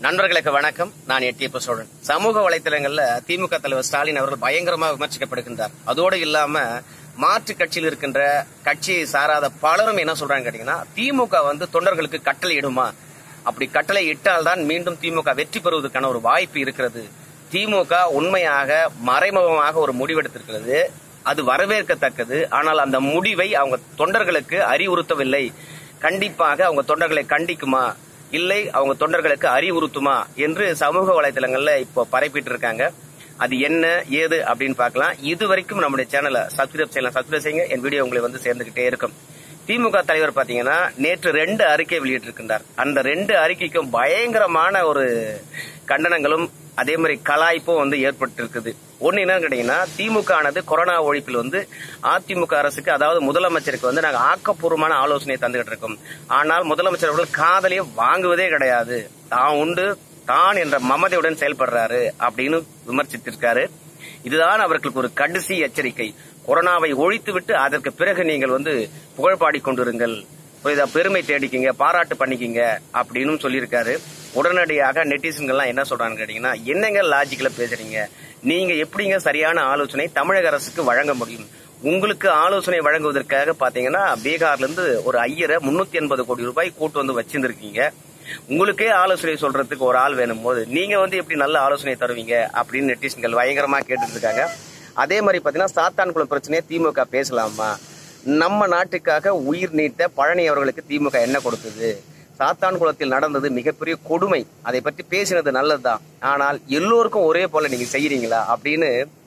நண்பர்களுக்கு வணக்கம் நான் எட்டியப்ப சோழன் சமூக வலைத்தளங்கள்ல திமுக தலைவர் ஸ்டாலின் அவர்கள் பயங்கரமா விமர்சிக்கப்படுகின்றார் அதோடு இல்லாம மாற்று கட்சியில் இருக்கின்ற கட்சியை சாராத பலரும் என்ன சொல்றாங்க கேட்டீங்கன்னா திமுக வந்து தொண்டர்களுக்கு கட்டளை இடுமா அப்படி கட்டளை இட்டால்தான் மீண்டும் திமுக வெற்றி பெறுவதற்கான ஒரு வாய்ப்பு இருக்கிறது திமுக உண்மையாக மறைமுகமாக ஒரு முடிவெடுத்திருக்கிறது அது வரவேற்கத்தக்கது ஆனால் அந்த முடிவை அவங்க தொண்டர்களுக்கு அறிவுறுத்தவில்லை கண்டிப்பாக அவங்க தொண்டர்களை கண்டிக்குமா இல்லை அவங்க தொண்டர்களுக்கு அறிவுறுத்துமா என்று சமூக வலைதளங்கள்ல இப்போ பரப்பிட்டு இருக்காங்க அது என்ன ஏது அப்படின்னு பார்க்கலாம் இது வரைக்கும் நம்முடைய சேனலை சப்ஸ்கிரைப் செய்யலாம் சப்ஸ்கிரைப் செய்யுங்க என் வீடியோ உங்களை வந்து சேர்ந்துகிட்டே இருக்கும் திமுக தலைவர் பாத்தீங்கன்னா நேற்று ரெண்டு அறிக்கை வெளியிட்டிருக்கின்றார் அந்த ரெண்டு அறிக்கைக்கும் பயங்கரமான ஒரு கண்டனங்களும் அதே மாதிரி கலாய்ப்பும் வந்து ஏற்பட்டு இருக்குது ஒன்னு என்னன்னு கேட்டீங்கன்னா திமுக ஆனது கொரோனா ஒழிப்பில் வந்து அதிமுக அரசுக்கு அதாவது முதலமைச்சருக்கு வந்து நாங்க ஆக்கப்பூர்வமான ஆலோசனை தந்துகிட்டு இருக்கோம் ஆனால் முதலமைச்சர் அவர்கள் காதலியை வாங்குவதே கிடையாது தான் உண்டு தான் என்ற மமதையுடன் செயல்படுறாரு அப்படின்னு விமர்சித்திருக்காரு இதுதான் அவர்களுக்கு ஒரு கடைசி எச்சரிக்கை கொரோனாவை ஒழித்துவிட்டு அதற்கு பிறகு நீங்கள் வந்து புகழ் பாடிக்கொண்டிருங்கள் புரியுதா பெருமை தேடிக்கிங்க பாராட்டு பண்ணிக்கிங்க அப்படின்னு சொல்லியிருக்காரு உடனடியாக நெட்டிசன்கள்லாம் என்ன சொல்றாங்க கேட்டீங்கன்னா என்னங்க லாஜிக்கல பேசுறீங்க நீங்க எப்படிங்க சரியான ஆலோசனை தமிழக அரசுக்கு வழங்க முடியும் உங்களுக்கு ஆலோசனை வழங்குவதற்காக பாத்தீங்கன்னா பீகார்ல இருந்து ஒரு ஐயரை முன்னூத்தி எண்பது கோடி ரூபாய் கூட்டு வந்து வச்சிருந்திருக்கீங்க உங்களுக்கே ஆலோசனை சொல்றதுக்கு ஒரு ஆள் வேணும் போது நீங்க வந்து எப்படி நல்ல ஆலோசனை தருவீங்க அப்படின்னு நெட்டிசன்கள் பயங்கரமா கேட்டுட்டு இருக்காங்க அதே மாதிரி பாத்தீங்கன்னா சாத்தான்குளம் பிரச்சனையை திமுக பேசலாமா நம்ம நாட்டுக்காக உயிர் நீட்ட பழனி அவர்களுக்கு திமுக என்ன கொடுத்தது சாத்தான்குளத்தில் நடந்தது மிகப்பெரிய கொடுமை அதை பற்றி பேசினது நல்லதுதான் ஆனால் எல்லோருக்கும் ஒரே போல நீங்க செய்யறீங்களா அப்படின்னு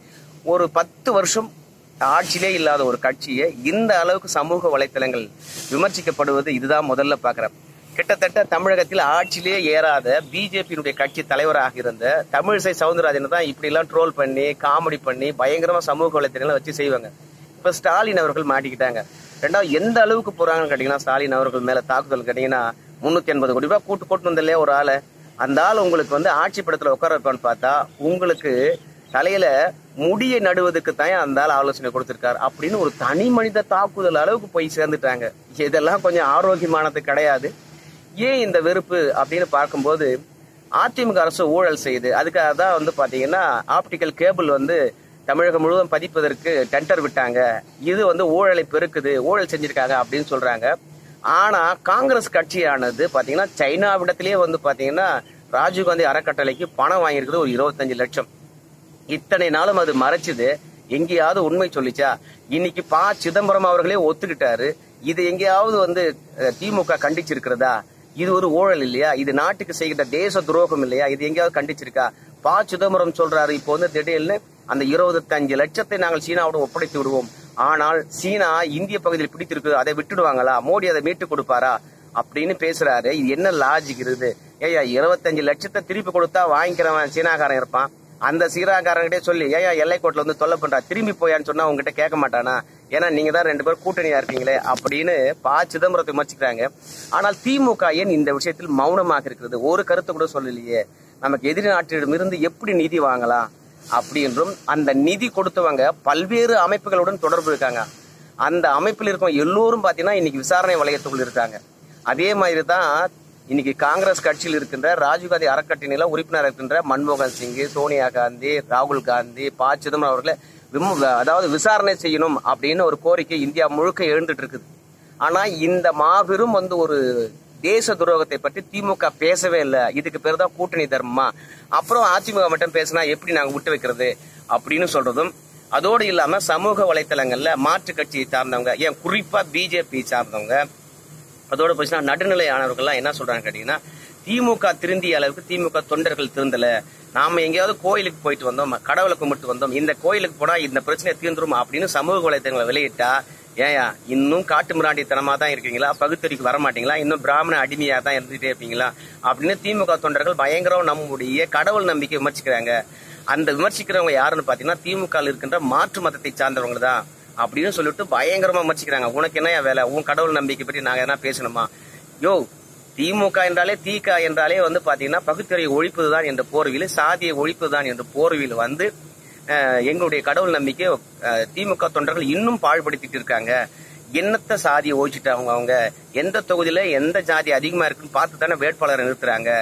ஒரு பத்து வருஷம் ஆட்சியிலே இல்லாத ஒரு கட்சியை இந்த அளவுக்கு சமூக வலைத்தளங்கள் விமர்சிக்கப்படுவது இதுதான் முதல்ல பாக்குறேன் கிட்டத்தட்ட தமிழகத்தில் ஆட்சியிலே ஏறாத பிஜேபியினுடைய கட்சி தலைவராக இருந்த தமிழிசை சவுந்தரராஜன் தான் இப்படி எல்லாம் ட்ரோல் பண்ணி காமெடி பண்ணி பயங்கரமா சமூக வலைத்தளங்களை வச்சு செய்வாங்க இப்ப ஸ்டாலின் அவர்கள் மாட்டிக்கிட்டாங்க ரெண்டாவது எந்த அளவுக்கு போறாங்கன்னு கேட்டீங்கன்னா ஸ்டாலின் அவர்கள் மேல தாக்குதல் கேட்டீங்கன்னா முன்னூத்தி எண்பது கோடி ரூபாய் கூட்டு கூட்டு வந்தலையே ஒரு ஆளு அந்த ஆள் உங்களுக்கு வந்து ஆட்சி படத்துல உட்கார வைப்பான்னு பார்த்தா உங்களுக்கு தலையில முடியை நடுவதற்கு தான் அந்த ஆள் ஆலோசனை கொடுத்திருக்காரு அப்படின்னு ஒரு தனி மனித தாக்குதல் அளவுக்கு போய் சேர்ந்துட்டாங்க இதெல்லாம் கொஞ்சம் ஆரோக்கியமானது கிடையாது ஏன் இந்த வெறுப்பு அப்படின்னு பார்க்கும்போது அதிமுக அரசு ஊழல் செய்யுது அதுக்காக தான் வந்து பாத்தீங்கன்னா ஆப்டிக்கல் கேபிள் வந்து தமிழகம் முழுவதும் பதிப்பதற்கு டெண்டர் விட்டாங்க இது வந்து ஊழலை பெருக்குது ஊழல் செஞ்சிருக்காங்க அப்படின்னு சொல்றாங்க ஆனா காங்கிரஸ் கட்சியானது பாத்தீங்கன்னா சைனாவிடத்திலேயே வந்து பாத்தீங்கன்னா ராஜீவ்காந்தி அறக்கட்டளைக்கு பணம் வாங்கியிருக்குது ஒரு இருபத்தஞ்சு லட்சம் இத்தனை நாளும் அது மறைச்சது எங்கேயாவது உண்மை சொல்லிச்சா இன்னைக்கு ப சிதம்பரம் அவர்களே ஒத்துக்கிட்டாரு இது எங்கேயாவது வந்து அஹ், திமுக கண்டிச்சிருக்கிறதா இது ஒரு ஊழல் இல்லையா இது நாட்டுக்கு செய்கிற தேச துரோகம் இல்லையா இது எங்கேயாவது கண்டிச்சிருக்கா ப சிதம்பரம் சொல்றாரு இப்போ வந்து திடீர்னு அந்த இருபத்தஞ்சு லட்சத்தை நாங்கள் சீனாவோட ஒப்படைத்து விடுவோம் ஆனால் சீனா இந்திய பகுதியில் பிடித்திருக்கு அதை விட்டுடுவாங்களா மோடி அதை மீட்டு கொடுப்பாரா அப்படின்னு பேசுறாரு இது என்ன லாஜிக் இருக்குது ஏயா இருபத்தஞ்சு லட்சத்தை திருப்பி கொடுத்தா வாங்கிக்கிறவன் சீனாக்காரன் இருப்பான் அந்த சீனாக்காரன்கிட்டே சொல்லி ஏயா எல்லைக்கோட்டில் வந்து தொல்லை பண்றா திரும்பி போயான்னு சொன்னா உங்ககிட்ட கேட்க மாட்டானா ஏன்னா நீங்க தான் ரெண்டு பேரும் கூட்டணியா இருக்கீங்களே அப்படின்னு பா சிதம்பரத்தை விமர்சிக்கிறாங்க ஆனால் திமுக ஏன் இந்த விஷயத்தில் மௌனமாக இருக்கிறது ஒரு கருத்து கூட சொல்லலையே நமக்கு எதிரி நாட்டிடமிருந்து எப்படி நிதி வாங்கலாம் அப்படின்றும் அந்த நிதி கொடுத்தவங்க பல்வேறு அமைப்புகளுடன் தொடர்பு இருக்காங்க அந்த அமைப்பில் இருக்கும் எல்லோரும் பாத்தீங்கன்னா இன்னைக்கு விசாரணை வளையத்துக்குள் இருக்காங்க அதே மாதிரி தான் இன்னைக்கு காங்கிரஸ் கட்சியில் இருக்கின்ற ராஜீவ்காந்தி அறக்கட்டளையில உறுப்பினர் இருக்கின்ற மன்மோகன் சிங் சோனியா காந்தி ராகுல் காந்தி ப சிதம்பரம் அவர்களை விம- அதாவது விசாரணை செய்யணும் அப்படின்னு ஒரு கோரிக்கை இந்தியா முழுக்க எழுந்துட்டு இருக்குது ஆனா இந்த மாபெரும் வந்து ஒரு தேச துரோகத்தை பற்றி திமுக பேசவே இல்லை இதுக்கு பேர் தான் கூட்டணி தர்மமா அப்புறம் அதிமுக மட்டும் பேசினா எப்படி நாங்க விட்டு வைக்கிறது அப்படின்னு சொல்றதும் அதோடு இல்லாம சமூக வலைத்தளங்கள்ல மாற்று கட்சியை சார்ந்தவங்க ஏன் குறிப்பா பிஜேபி சார்ந்தவங்க அதோட போச்சுன்னா நடுநிலையானவர்கள்லாம் என்ன சொல்றாங்க கேட்டீங்கன்னா திமுக திருந்திய அளவுக்கு திமுக தொண்டர்கள் திருந்தல நாம எங்கேயாவது கோயிலுக்கு போயிட்டு வந்தோம் கடவுளை கும்பிட்டு வந்தோம் இந்த கோயிலுக்கு போனா இந்த பிரச்சனை தீர்ந்துரும் அப்படின்னு சமூக வலைத்தளங்களை வெளியிட்டா ஏயா இன்னும் காட்டு மிராண்டித்தனமா தான் இருக்கீங்களா பகுத்தறிக்கு வர மாட்டீங்களா இன்னும் பிராமண அடிமையா தான் இருந்துட்டே இருப்பீங்களா அப்படின்னு திமுக தொண்டர்கள் பயங்கரம் நம்முடைய கடவுள் நம்பிக்கை விமர்சிக்கிறாங்க அந்த விமர்சிக்கிறவங்க யாருன்னு பாத்தீங்கன்னா திமுக ல இருக்கின்ற மாற்று மதத்தை சார்ந்தவங்க தான் அப்படின்னு சொல்லிட்டு பயங்கரமா விமர்சிக்கிறாங்க உனக்கு என்னையா வேலை உன் கடவுள் நம்பிக்கை பற்றி நாங்க என்ன பேசணுமா யோ திமுக என்றாலே தீக என்றாலே வந்து பாத்தீங்கன்னா பகுத்தறிவை ஒழிப்பதுதான் என்ற போர்வையில் சாதியை ஒழிப்பதுதான் என்ற போர்வையில் வந்து அஹ், எங்களுடைய கடவுள் நம்பிக்கை அஹ், திமுக தொண்டர்கள் இன்னும் பாழ்படுத்திட்டு இருக்காங்க என்னத்த சாதியை ஒழிச்சிட்டாங்க அவங்க எந்த தொகுதியில எந்த ஜாதி அதிகமா இருக்குன்னு பார்த்து தானே வேட்பாளரை நிறுத்துறாங்க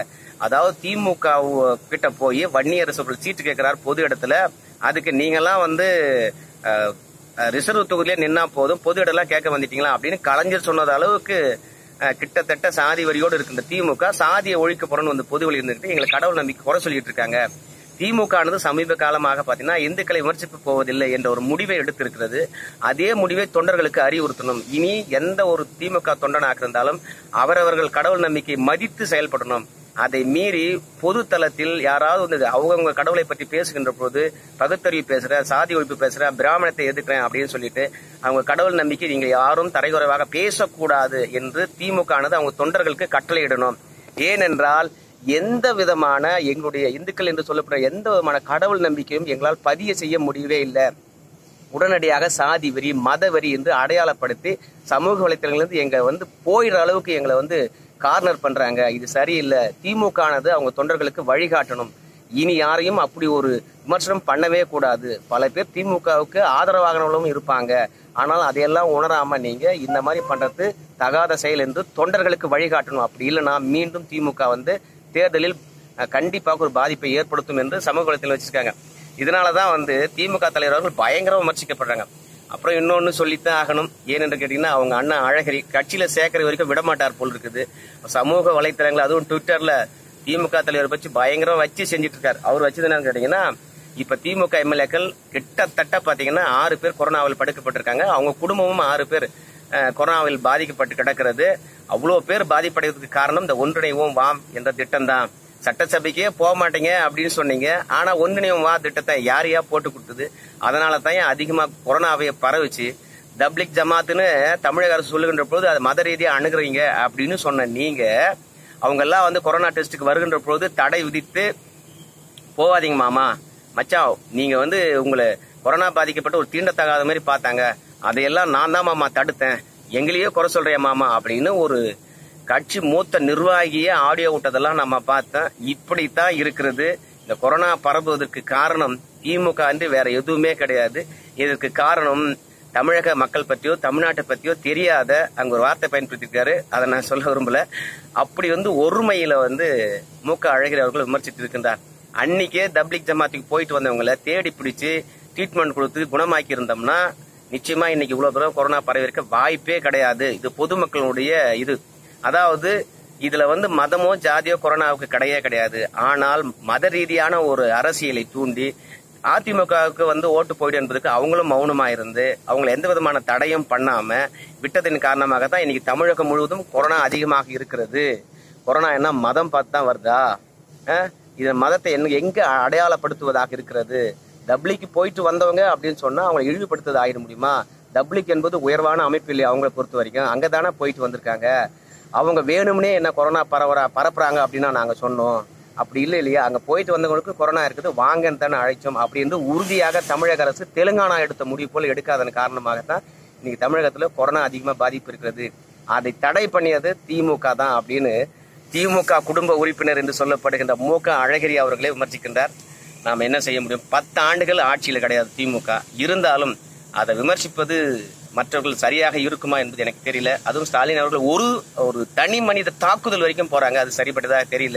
அதாவது திமுக கிட்ட போய் வன்னியர் சீட்டு கேட்கிறார் பொது இடத்துல அதுக்கு நீங்கெல்லாம் வந்து அஹ், அஹ், ரிசர்வ் தொகுதியிலே நின்னா போதும் பொது இடம்லாம் கேட்க வந்துட்டீங்களா அப்படின்னு கலைஞர் சொன்னது அளவுக்கு அஹ், கிட்டத்தட்ட சாதி வரியோடு இருக்கின்ற திமுக சாதியை ஒழிக்க போறோம்னு வந்து பொது வழி இருந்துட்டு எங்களை கடவுள் நம்பிக்கை குறை சொல்லிட்டு இருக்காங்க திமுக ஆனது சமீப காலமாக பாத்தீங்கன்னா இந்துக்களை விமர்சிப்பு போவதில்லை என்ற ஒரு முடிவை எடுத்திருக்கிறது அதே முடிவை தொண்டர்களுக்கு அறிவுறுத்தணும் இனி எந்த ஒரு திமுக தொண்டனாக இருந்தாலும் அவரவர்கள் கடவுள் நம்பிக்கை மதித்து செயல்படணும் அதை மீறி பொது தளத்தில் யாராவது வந்து அவங்கவுங்க கடவுளை பற்றி பேசுகின்ற போது பகுத்தறிவு பேசுற சாதி ஒழிப்பு பேசுற பிராமணத்தை எதிர்க்கிறேன் அப்படின்னு சொல்லிட்டு அவங்க கடவுள் நம்பிக்கை நீங்க யாரும் தரைகுறைவாக பேசக்கூடாது என்று திமுக ஆனது அவங்க தொண்டர்களுக்கு கட்டளையிடணும் ஏனென்றால் எந்த விதமான எங்களுடைய இந்துக்கள் என்று சொல்லப்படுற எந்த விதமான கடவுள் நம்பிக்கையும் எங்களால் பதிய செய்ய முடியவே இல்லை உடனடியாக சாதி வெறி மத வெறி என்று அடையாளப்படுத்தி சமூக வலைத்தளங்கள்ல எங்க வந்து போயிடுற அளவுக்கு எங்களை வந்து கார்னர் பண்றாங்க இது சரியில்லை திமுக ஆனது அவங்க தொண்டர்களுக்கு வழிகாட்டணும் இனி யாரையும் அப்படி ஒரு விமர்சனம் பண்ணவே கூடாது பல பேர் திமுகவுக்கு ஆதரவாகனவர்களும் இருப்பாங்க ஆனால் அதையெல்லாம் உணராம நீங்க இந்த மாதிரி பண்றது தகாத செயல் என்று தொண்டர்களுக்கு வழிகாட்டணும் அப்படி இல்லைன்னா மீண்டும் திமுக வந்து தேர்தலில் அஹ், கண்டிப்பாக ஒரு பாதிப்பை ஏற்படுத்தும் என்று சமூக வலைத்தளம் வச்சிருக்காங்க இதனாலதான் வந்து திமுக தலைவர் அவர்கள் பயங்கர விமர்சிக்கப்படுறாங்க அப்புறம் இன்னொன்னு சொல்லித்தான் ஆகணும் ஏனென்று கேட்டீங்கன்னா அவங்க அண்ணன் அழகிரி கட்சியில சேர்க்கிற வரைக்கும் விடமாட்டார் போல் இருக்குது சமூக வலைத்தளங்கள் அதுவும் ட்விட்டர்ல திமுக தலைவர் பற்றி பயங்கரம் வச்சு செஞ்சுட்டு இருக்காரு அவர் வச்சது என்னன்னு கேட்டீங்கன்னா இப்ப திமுக எம்எல்ஏக்கள் கிட்டத்தட்ட பாத்தீங்கன்னா ஆறு பேர் கொரோனாவில் படுக்கப்பட்டிருக்காங்க அவங்க குடும்பமும் ஆறு பேர் அஹ், கொரோனாவில் பாதிக்கப்பட்டு கிடக்கிறது அவ்வளவு பேர் பாதிப்படைவதற்கு காரணம் இந்த ஒன்றிணைவோம் வாம் என்ற திட்டம் தான் சட்டசபைக்கே போக மாட்டீங்க அப்படின்னு சொன்னீங்க ஆனா ஒன்றிணைவோம் வா திட்டத்தை யார் யார் போட்டு கொடுத்தது அதனால தான் அதிகமா கொரோனாவை பரவுச்சு தப்லிக் ஜமாத்துன்னு தமிழக அரசு சொல்லுகின்ற பொழுது அது மத ரீதியா அணுகுறீங்க அப்படின்னு சொன்ன நீங்க அவங்க எல்லாம் வந்து கொரோனா டெஸ்ட்டுக்கு வருகின்ற பொழுது தடை விதித்து போகாதீங்க மாமா மச்சான் நீங்க வந்து உங்களை கொரோனா பாதிக்கப்பட்ட ஒரு தீண்டத்தகாத மாதிரி பார்த்தாங்க அதையெல்லாம் நான் தான் மாமா தடுத்தேன் எங்களையே குறை சொல்றேன் மாமா அப்படின்னு ஒரு கட்சி மூத்த நிர்வாகியே ஆடியோ விட்டதெல்லாம் நம்ம பார்த்தோம் இப்படித்தான் இருக்கிறது இந்த கொரோனா பரவுவதற்கு காரணம் திமுக என்று வேற எதுவுமே கிடையாது இதற்கு காரணம் தமிழக மக்கள் பத்தியோ தமிழ்நாட்டை பத்தியோ தெரியாத அங்க ஒரு வார்த்தை பயன்படுத்திருக்காரு அதை நான் சொல்ல விரும்பல அப்படி வந்து ஒருமையில வந்து மூக்க அழகிரி அவர்கள் விமர்சித்து இருக்கின்றார் அன்னைக்கே தப்லிக் ஜமாத்துக்கு போயிட்டு வந்தவங்களை தேடி பிடிச்சு ட்ரீட்மெண்ட் கொடுத்து குணமாக்கி இருந்தோம்னா நிச்சயமா இன்னைக்கு இவ்வளவு தூரம் கொரோனா பரவிருக்க வாய்ப்பே கிடையாது இது பொதுமக்களுடைய இது அதாவது இதுல வந்து மதமோ ஜாதியோ கொரோனாவுக்கு கிடையவே கிடையாது ஆனால் மத ரீதியான ஒரு அரசியலை தூண்டி அதிமுகவுக்கு வந்து ஓட்டு போயிடு என்பதுக்கு அவங்களும் மௌனமா இருந்து அவங்களை எந்த விதமான தடையும் பண்ணாம விட்டதின் காரணமாக தான் இன்னைக்கு தமிழகம் முழுவதும் கொரோனா அதிகமாக இருக்கிறது கொரோனா என்ன மதம் பார்த்து தான் வருதா அஹ்? இது மதத்தை என்ன எங்க அடையாளப்படுத்துவதாக இருக்கிறது டப்ளிக்கு போயிட்டு வந்தவங்க அப்படின்னு சொன்னா அவங்களை இழிவுபடுத்துவது ஆயிட முடியுமா டப்ளிக் என்பது உயர்வான அமைப்பு இல்லையா அவங்களை பொறுத்த வரைக்கும் அங்கதானே போயிட்டு வந்திருக்காங்க அவங்க வேணும்னே என்ன கொரோனா பரவறா பரப்புறாங்க அப்படின்னா நாங்க சொன்னோம் அப்படி இல்லை இல்லையா அங்க போயிட்டு வந்தவங்களுக்கு கொரோனா இருக்குது வாங்கன்னு தானே அழைச்சோம் அப்படி என்று உறுதியாக தமிழக அரசு தெலுங்கானா எடுத்த முடிவு போல எடுக்காதன் காரணமாகத்தான் இன்னைக்கு தமிழகத்துல கொரோனா அதிகமா பாதிப்பு இருக்கிறது அதை தடை பண்ணியது திமுக தான் அப்படின்னு திமுக குடும்ப உறுப்பினர் என்று சொல்லப்படுகின்ற மு க அழகிரி அவர்களே விமர்சிக்கின்றார் நாம் என்ன செய்ய முடியும் பத்து ஆண்டுகள் ஆட்சியில் கிடையாது திமுக இருந்தாலும் அதை விமர்சிப்பது மற்றவர்கள் சரியாக இருக்குமா என்பது எனக்கு தெரியல அதுவும் ஸ்டாலின் அவர்கள் ஒரு ஒரு தனி மனித தாக்குதல் வரைக்கும் போறாங்க அது சரிப்பட்டதாக தெரியல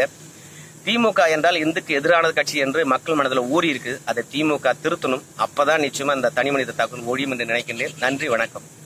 திமுக என்றால் இந்துக்கு எதிரான கட்சி என்று மக்கள் மனதில் ஊறி இருக்கு அதை திமுக திருத்தணும் அப்பதான் நிச்சயமா இந்த தனி மனித தாக்குதல் ஒழியும் என்று நினைக்கின்றேன் நன்றி வணக்கம்